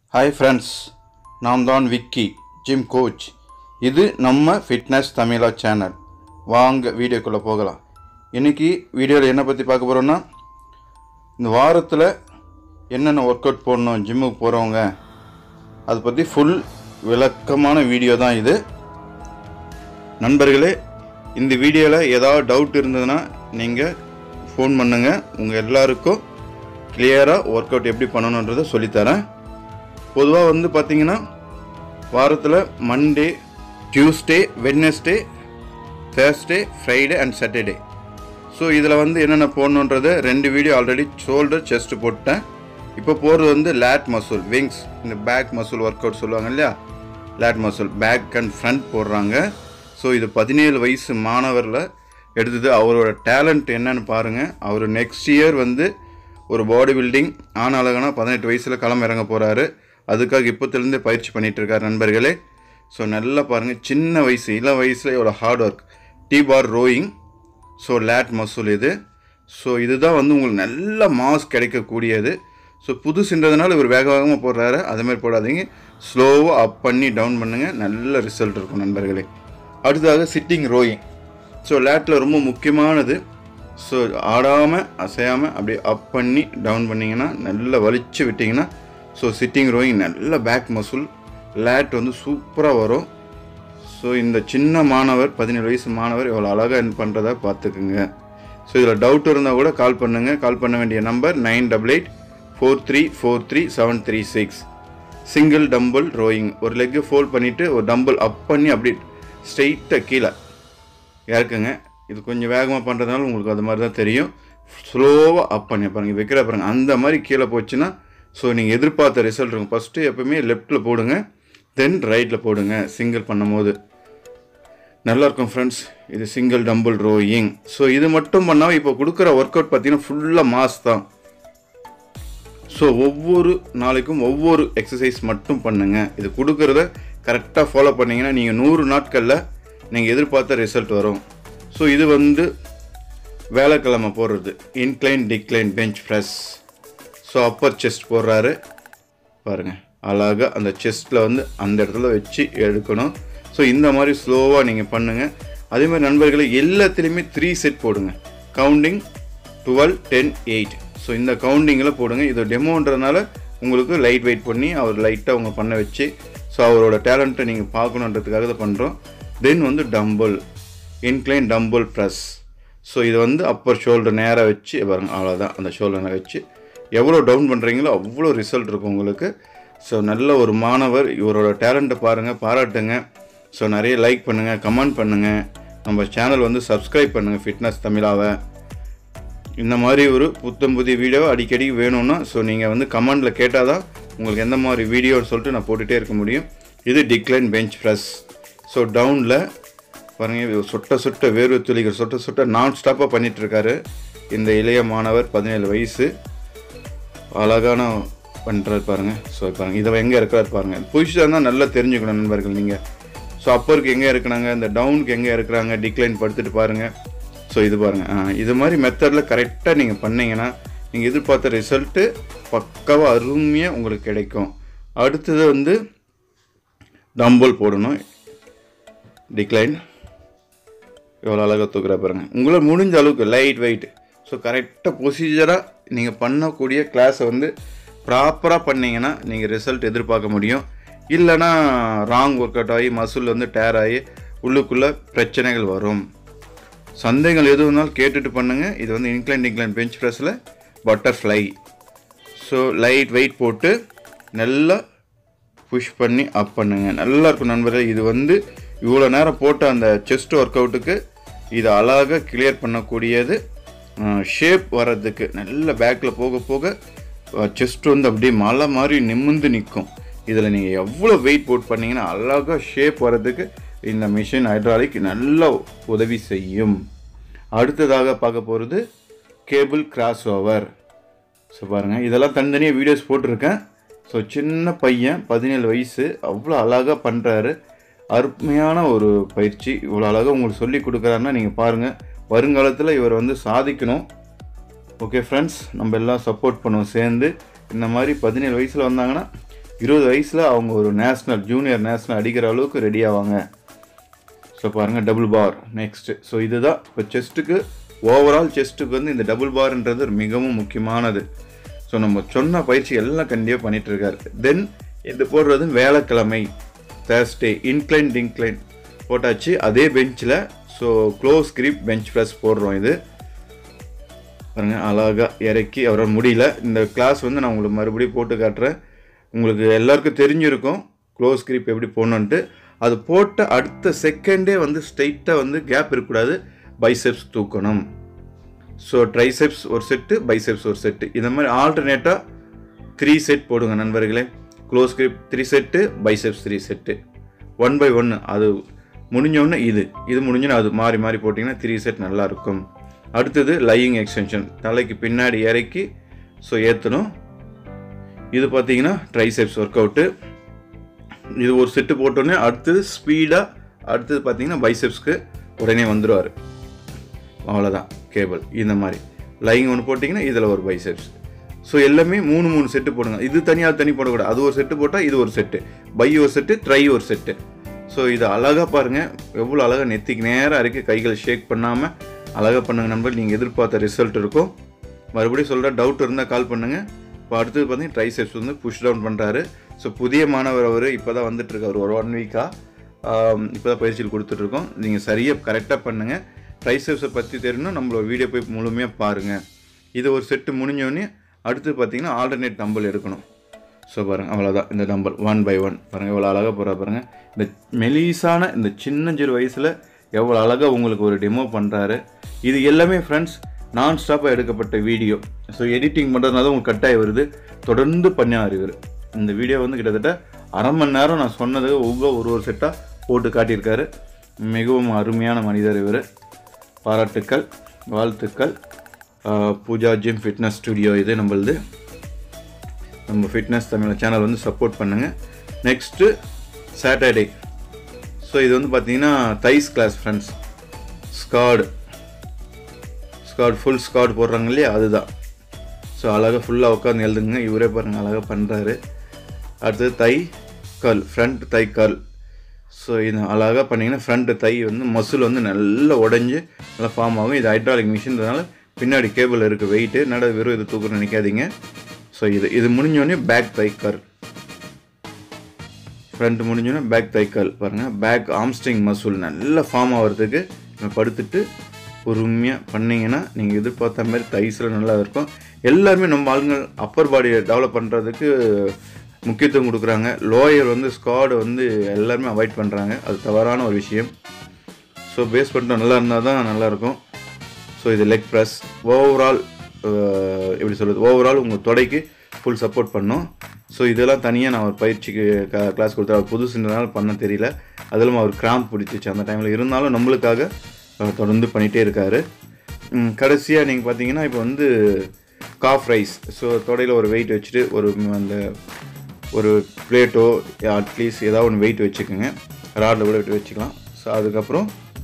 hi friends நான் தான் Vicky gym coach இது நம்ம ஃபிட்னஸ் தமிழா சேனல் வாங்க வீடியோக்குள்ளே போகலாம் இன்றைக்கி வீடியோவில் என்ன பற்றி பார்க்க போகிறோன்னா இந்த வாரத்தில் என்னென்ன ஒர்க் அவுட் போடணும் ஜிம்முக்கு போகிறவங்க அதை பற்றி ஃபுல் விளக்கமான வீடியோ தான் இது நண்பர்களே இந்த வீடியோவில் ஏதாவது டவுட் இருந்ததுன்னா நீங்கள் ஃபோன் பண்ணுங்கள் உங்கள் எல்லாருக்கும் கிளியராக ஒர்க் அவுட் எப்படி பண்ணணுன்றதை சொல்லித்தரேன் பொதுவாக வந்து பார்த்தீங்கன்னா வாரத்தில் Monday Tuesday Wednesday Thursday Friday and Saturday so இதில் வந்து என்னென்ன போடணுன்றது ரெண்டு வீடியோ ஆல்ரெடி ஷோல்டர் செஸ்ட் போட்டேன் இப்போ போகிறது வந்து லேட் மசில் விங்ஸ் இந்த பேக் மசில் ஒர்க் அவுட் சொல்லுவாங்க இல்லையா lat muscle back and front போடுறாங்க ஸோ இது பதினேழு வயசு மாணவரில் எடுத்தது அவரோட டேலண்ட் என்னன்னு பாருங்கள் அவர் நெக்ஸ்ட் இயர் வந்து ஒரு பாடி பில்டிங் ஆண் அழகனா பதினெட்டு வயசில் களம் இறங்க போகிறாரு அதுக்காக இப்போத்துலேருந்தே பயிற்சி பண்ணிட்டு இருக்கார் நண்பர்களே ஸோ நல்லா பாருங்கள் சின்ன வயசு இள வயசில் எவ்வளோ hard work T bar rowing so lat muscle இது ஸோ இதுதான் வந்து உங்களுக்கு நல்ல மாஸ் கிடைக்கக்கூடியது ஸோ புதுசுன்றதுனால இவர் வேக வேகமாக போடுறாரு அதேமாதிரி போடாதீங்க ஸ்லோவாக அப் பண்ணி டவுன் பண்ணுங்கள் நல்ல ரிசல்ட் இருக்கும் நண்பர்களே அடுத்ததாக சிட்டிங் ரோயிங் ஸோ லேட்டில் ரொம்ப முக்கியமானது ஸோ ஆடாமல் அசையாமல் அப்படியே அப் பண்ணி டவுன் பண்ணிங்கன்னா நல்லா வலிச்சு விட்டிங்கன்னா ஸோ சிட்டிங் ரோயிங் நல்ல பேக் மசில் லேட் வந்து சூப்பராக வரும் ஸோ இந்த சின்ன மாணவர் பதினேழு வயசு மாணவர் எவ்வளோ அழகாக என் பண்ணுறதா பார்த்துக்குங்க ஸோ இதில் டவுட் இருந்தால் கூட கால் பண்ணுங்கள் கால் பண்ண வேண்டிய number nine double eight four three four three seven three six single dumbbell rowing ஒரு லெக்கு ஃபோல்ட் பண்ணிவிட்டு ஒரு டம்பிள் அப் பண்ணி அப்படி ஸ்ட்ரெயிட்டாக கீழே இறக்குங்க இது கொஞ்சம் வேகமாக பண்ணுறதுனால உங்களுக்கு அது மாதிரி தான் தெரியும் ஸ்லோவாக அப் பண்ணி பாருங்க வைக்கிற பாருங்க அந்த மாதிரி கீழே போச்சுன்னா ஸோ நீங்கள் எதிர்பார்த்த ரிசல்ட் இருக்கும் ஃபஸ்ட்டு எப்பவுமே லெஃப்ட்டில் போடுங்க தென் ரைட்டில் போடுங்க சிங்கிள் பண்ணும்போது நல்லாயிருக்கும் ஃப்ரெண்ட்ஸ் இது சிங்கிள் டம்பிள் ரோயிங் ஸோ இது மட்டும் பண்ணால் இப்போ கொடுக்குற ஒர்க் அவுட் பார்த்தீங்கன்னா ஃபுல்லாக மாஸ் தான் ஸோ ஒவ்வொரு நாளைக்கும் ஒவ்வொரு எக்ஸசைஸ் மட்டும் பண்ணுங்கள் இது கொடுக்குறத கரெக்டாக ஃபாலோ பண்ணிங்கன்னா நீங்கள் நூறு நாட்களில் நீங்கள் எதிர்பார்த்த ரிசல்ட் வரும் ஸோ இது வந்து வேலைக்கிழமை போடுறது incline decline bench press so upper chest போடுறாரு பாருங்கள் அழகாக அந்த செஸ்ட்டில் வந்து அந்த இடத்துல வச்சு எடுக்கணும் ஸோ இந்த மாதிரி ஸ்லோவாக நீங்கள் பண்ணுங்கள் அதே மாதிரி நண்பர்களை எல்லாத்துலேயுமே த்ரீ செட் போடுங்க counting twelve ten eight so இந்த கவுண்டிங்கில் போடுங்க இது டெமோன்றதுனால உங்களுக்கு லைட் வெயிட் பண்ணி அவர் லைட்டாக அவங்க பண்ண வச்சு ஸோ அவரோட டேலண்ட்டை நீங்கள் பார்க்கணுன்றதுக்காக தான் பண்ணுறோம் தென் வந்து dumbbell incline dumbbell press so இது வந்து அப்பர் ஷோல்டர் நேராக வச்சு பாருங்க அவ்வளோதான் அந்த ஷோல்டரை வச்சு எவ்வளோ டவுன் பண்ணுறீங்களோ அவ்வளோ ரிசல்ட் இருக்கும் உங்களுக்கு ஸோ நல்ல ஒரு மாணவர் இவரோட டேலண்ட்டை பாருங்கள் பாராட்டுங்க ஸோ நிறைய லைக் பண்ணுங்கள் கமெண்ட் பண்ணுங்கள் நம்ம சேனல் வந்து சப்ஸ்கிரைப் பண்ணுங்கள் ஃபிட்னஸ் தமிழாவை இந்த மாதிரி ஒரு புத்தம் புதிய வீடியோ அடிக்கடி வேணும்னா ஸோ நீங்கள் வந்து கமெண்டில் கேட்டால் தான் உங்களுக்கு எந்த மாதிரி வீடியோன்னு சொல்லிட்டு நான் போட்டுகிட்டே இருக்க முடியும் இது டிக்ளைன் பெஞ்ச் ப்ரெஸ் ஸோ டவுனில் பாருங்க சுட்ட சுட்ட வேர்வை துளிகள் சுட்ட சுட்ட நான் ஸ்டாப்பாக பண்ணிட்டு இருக்காரு இந்த இளைய மாணவர் பதினேழு வயசு அழகான பண்ணுறாரு பாருங்க ஸோ பாருங்க இதை எங்கே இருக்கிறாரு பாருங்க பொசிஷன் தான் நல்லா தெரிஞ்சுக்கணும் நண்பர்கள் நீங்கள் ஸோ அப்பருக்கு எங்கே இருக்கிறாங்க இந்த டவுனுக்கு எங்கே இருக்கிறாங்க டிக்ளைன் படுத்துட்டு பாருங்கள் ஸோ இது பாருங்கள் ஆ, இது மாதிரி மெத்தடில் கரெக்டாக நீங்கள் பண்ணீங்கன்னா நீங்கள் எதிர்பார்த்த ரிசல்ட்டு பக்காவாக அருமையாக உங்களுக்கு கிடைக்கும் அடுத்தது வந்து டம்பிள் போடணும் டிக்ளைன் எவ்வளோ அழகாக தூக்குறா பாருங்க உங்களால் முடிஞ்ச அளவுக்கு லைட் வெயிட் ஸோ கரெக்டாக ப்ரொசீஜராக நீங்கள் பண்ணக்கூடிய கிளாஸை வந்து ப்ராப்பராக பண்ணீங்கன்னா நீங்கள் ரிசல்ட் எதிர்பார்க்க முடியும் இல்லைன்னா ராங் ஒர்க் அவுட் ஆகி மசில் வந்து டேர் ஆகி உள்ளுக்குள்ளே பிரச்சனைகள் வரும் சந்தேகங்கள் எது வேணாலும் கேட்டுட்டு பண்ணுங்கள் இது வந்து இன்க்ளைன் இன்க்ளைன் பெஞ்ச் ப்ரெஸ்ஸில் பட்டர்ஃப்ளை ஸோ லைட் வெயிட் போட்டு நல்லா புஷ் பண்ணி அப் பண்ணுங்க நல்லா இருக்கும் நண்பர்களே இது வந்து இவ்வளோ நேரம் போட்ட அந்த செஸ்ட் ஒர்க் அவுட்டுக்கு இது அழகாக கிளியர் பண்ணக்கூடியது ஷேப் வர்றதுக்கு நல்ல பேக்கில் போக போக செஸ்ட் வந்து அப்படியே மலை மாதிரி நிமிர்ந்து நிற்கும் இதில் நீங்கள் எவ்வளோ வெயிட் போட் பண்ணீங்கன்னா அழகாக ஷேப் வர்றதுக்கு இந்த மிஷின் ஹைட்ராலிக் நல்ல உதவி செய்யும் அடுத்ததாக பார்க்க போகிறது கேபிள் கிராஸ் ஓவர் ஸோ பாருங்கள் இதெல்லாம் தனித்தனியாக வீடியோஸ் போட்டிருக்கேன் ஸோ சின்ன பையன் பதினேழு வயசு அவ்வளோ அழகாக பண்ணுறாரு அருமையான ஒரு பயிற்சி இவ்வளோ அழகாக உங்களுக்கு சொல்லி கொடுக்குறாருன்னா நீங்கள் பாருங்கள் வருங்காலத்தில் இவர் வந்து சாதிக்கணும் ஓகே ஃப்ரெண்ட்ஸ் நம்ம எல்லாம் சப்போர்ட் பண்ணுவோம் சேர்ந்து இந்த மாதிரி பதினேழு வயசில் வந்தாங்கன்னா இருபது வயசில் அவங்க ஒரு நேஷ்னல் ஜூனியர் நேஷ்னல் அடிக்கிற அளவுக்கு ரெடி ஆவாங்க ஸோ பாருங்கள் டபுள் பார் நெக்ஸ்ட்டு ஸோ இதுதான் இப்போ செஸ்ட்டுக்கு ஓவரால் செஸ்ட்டுக்கு வந்து இந்த டபுள் பார்ன்றது ஒரு மிகவும் முக்கியமானது ஸோ நம்ம சொன்ன பயிற்சி எல்லாம் கண்டிப்பாக பண்ணிட்டு இருக்காரு தென் இது போடுறது வேலைக்கிழமை தேர்ஸ்டே இன்க்ளைன் டின்க்ளைன் போட்டாச்சு அதே பெஞ்சில் so close grip bench press போடுறோம் இது பாருங்க அழகாக இறக்கி அவரால் முடியல இந்த கிளாஸ் வந்து நான் உங்களுக்கு மறுபடியும் போட்டு காட்டுறேன் உங்களுக்கு எல்லாருக்கும் தெரிஞ்சிருக்கும் க்ளோஸ் கிரிப் எப்படி போடணுன்ட்டு அது போட்ட அடுத்த செகண்டே வந்து ஸ்ட்ரைட்டாக வந்து கேப் இருக்கக்கூடாது பைசெப்ஸ் தூக்கணும் ஸோ ட்ரைசெப்ஸ் ஒரு செட்டு பைசெப்ஸ் ஒரு செட்டு இந்த மாதிரி ஆல்டர்னேட்டாக த்ரீ செட் போடுங்க நண்பர்களே close grip three set biceps three set one by ஒன்று அது முடிஞ்சோடனே இது இது முடிஞ்சோடனே அது மாறி மாறி போட்டிங்கன்னா த்ரீ செட் நல்லாயிருக்கும் அடுத்தது லையிங் எக்ஸ்டென்ஷன் தலைக்கு பின்னாடி இறக்கி ஸோ ஏற்றணும் இது பார்த்தீங்கன்னா ட்ரைசெப்ஸ் ஒர்க் அவுட்டு இது ஒரு செட்டு போட்டோன்னே அடுத்தது ஸ்பீடாக அடுத்தது பார்த்தீங்கன்னா பைசெப்ஸ்க்கு உடனே வந்துடுவார் அவ்வளோதான் கேபிள் இந்த மாதிரி லைங் ஒன்று போட்டிங்கன்னா இதில் ஒரு பைசெப்ஸ் ஸோ எல்லாமே மூணு மூணு செட்டு போடுங்க இது தனியாக தனி போடக்கூடாது அது ஒரு செட்டு போட்டால் இது ஒரு செட்டு பை ஒரு செட்டு ட்ரை ஒரு செட்டு ஸோ இது அழகாக பாருங்கள் எவ்வளோ அழகாக நெத்திக்கு நேராக இருக்குது கைகள் ஷேக் பண்ணாமல் அழகாக பண்ணுங்க நண்பர் நீங்கள் எதிர்பார்த்த ரிசல்ட் இருக்கும் மறுபடியும் சொல்கிற டவுட் இருந்தால் கால் பண்ணுங்கள் இப்போ அடுத்தது பார்த்தீங்கன்னா ட்ரைசெப்ஸ் வந்து புஷ் டவுன் பண்ணுறாரு ஸோ புதிய மாணவர் அவர் இப்போ தான் வந்துட்டுருக்காரு ஒரு ஒன் வீக்காக இப்போ தான் பயிற்சியில் கொடுத்துட்ருக்கோம் நீங்கள் சரியாக கரெக்டாக பண்ணுங்கள் ட்ரைசெப்ஸை பற்றி தெரியணும் நம்மளோட வீடியோ போய் முழுமையாக பாருங்கள் இது ஒரு செட்டு முடிஞ்சோடனே அடுத்து பார்த்தீங்கன்னா ஆல்டர்னேட் டம்பிள் எடுக்கணும் ஸோ பாருங்கள் அவ்வளோதான் இந்த டம்பிள் ஒன் பை ஒன் பாருங்கள் எவ்வளோ அழகாக போகிறா பாருங்கள் இந்த மெலிசான இந்த சின்னஞ்சிறு வயசில் எவ்வளோ அழகாக உங்களுக்கு ஒரு டெமோ பண்ணுறாரு இது எல்லாமே ஃப்ரெண்ட்ஸ் நான் ஸ்டாப்பாக எடுக்கப்பட்ட வீடியோ ஸோ எடிட்டிங் பண்ணுறதுனால தான் உங்களுக்கு கட்டாயம் வருது தொடர்ந்து பண்ணார் இவர் இந்த வீடியோ வந்து கிட்டத்தட்ட அரை மணி நேரம் நான் சொன்னது ஒவ்வொரு ஒரு ஒரு செட்டாக போட்டு காட்டியிருக்காரு மிகவும் அருமையான மனிதர் இவர் பாராட்டுக்கள் வாழ்த்துக்கள் ஆஹ் பூஜா ஜிம் ஃபிட்னஸ் ஸ்டுடியோ இது நம்மளது நம்ம ஃபிட்னஸ் தமிழ் சேனல் வந்து சப்போர்ட் பண்ணுங்கள் நெக்ஸ்ட்டு சாட்டர்டே ஸோ இது வந்து பார்த்தீங்கன்னா thighs class friends squat squat full squat போடுறாங்க இல்லையா அதுதான் ஸோ அழகாக ஃபுல்லாக உட்காந்து எழுதுங்க இவரே பாருங்கள் அழகாக பண்ணுறாரு அடுத்தது தை கல் ஃப்ரண்ட் தை கல் ஸோ இது அழகாக பண்ணிங்கன்னா ஃப்ரண்ட் தை வந்து மசில் வந்து நல்லா உடஞ்சி நல்லா ஃபார்ம் ஆகும் இது ஹைட்ராலிக் மிஷின்றதுனால பின்னாடி கேபிள் இருக்குது வெயிட்டு நட வெறும் இது தூக்குற நினைக்காதீங்க ஸோ இது இது முடிஞ்சோடனே பேக் தை கர் ஃப்ரண்ட் முடிஞ்சோடனே பேக் தை கல் பாருங்கள் பேக் ஆம்ஸ்டிங் மசூல் நல்லா ஃபார்ம் ஆகிறதுக்கு நம்ம படுத்துட்டு பொறுமையாக பண்ணிங்கன்னா நீங்கள் எதிர்பார்த்த மாதிரி தைஸில் நல்லா இருக்கும் எல்லாருமே நம்ம ஆளுங்க அப்பர் பாடியை டெவலப் பண்ணுறதுக்கு முக்கியத்துவம் கொடுக்குறாங்க லோயர் வந்து ஸ்காடு வந்து எல்லாருமே அவாய்ட் பண்ணுறாங்க அது தவறான ஒரு விஷயம் ஸோ பேஸ் பண்ணிட்டு நல்லா இருந்தால் தான் நல்லாயிருக்கும் ஸோ இது லெக் ப்ரெஸ் ஓவரால் எப்படி சொல்கிறது ஓவரால் உங்கள் தொடைக்கு ஃபுல் சப்போர்ட் பண்ணும் ஸோ இதெல்லாம் தனியாக நான் ஒரு பயிற்சிக்கு கிளாஸ் கொடுத்தா அவர் புதுசுன்றனால பண்ண தெரியல அதிலும் அவர் கிராம்ப் பிடிச்சிச்சு அந்த டைமில் இருந்தாலும் நம்மளுக்காக அவர் தொடர்ந்து பண்ணிகிட்டே இருக்கார் கடைசியாக நீங்கள் பார்த்தீங்கன்னா இப்போ வந்து காஃப் ரைஸ் ஸோ தொடையில் ஒரு வெயிட் வச்சுட்டு ஒரு அந்த ஒரு பிளேட்டோ அட்லீஸ்ட் ஏதாவது ஒன்று வெயிட் வச்சுக்கோங்க ராடில் கூட விட்டு வச்சுக்கலாம் ஸோ அதுக்கப்புறம்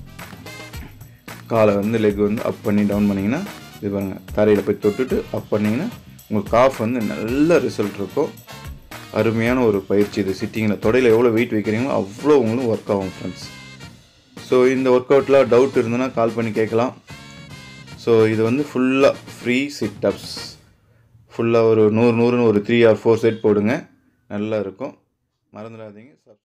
காலை வந்து லெக் வந்து அப் பண்ணி டவுன் பண்ணிங்கன்னா இது பாருங்கள் தரையில் போய் தொட்டுட்டு அப் பண்ணிங்கன்னா உங்கள் காஃப் வந்து நல்ல ரிசல்ட் இருக்கும் அருமையான ஒரு பயிற்சி இது சிட்டிங்கில் தொடையில் எவ்வளோ வெயிட் வைக்கிறீங்களோ அவ்வளோ உங்களுக்கு ஒர்க் ஆகும் ஃப்ரெண்ட்ஸ் ஸோ இந்த ஒர்க் அவுட்டில் டவுட் இருந்ததுன்னா கால் பண்ணி கேட்கலாம் ஸோ இது வந்து ஃபுல்லாக ஃப்ரீ சிட்டப்ஸ் ஃபுல்லாக ஒரு நூறு நூறுன்னு ஒரு த்ரீ ஆர் ஃபோர் செட் போடுங்க நல்லா இருக்கும் மறந்துடாதீங்க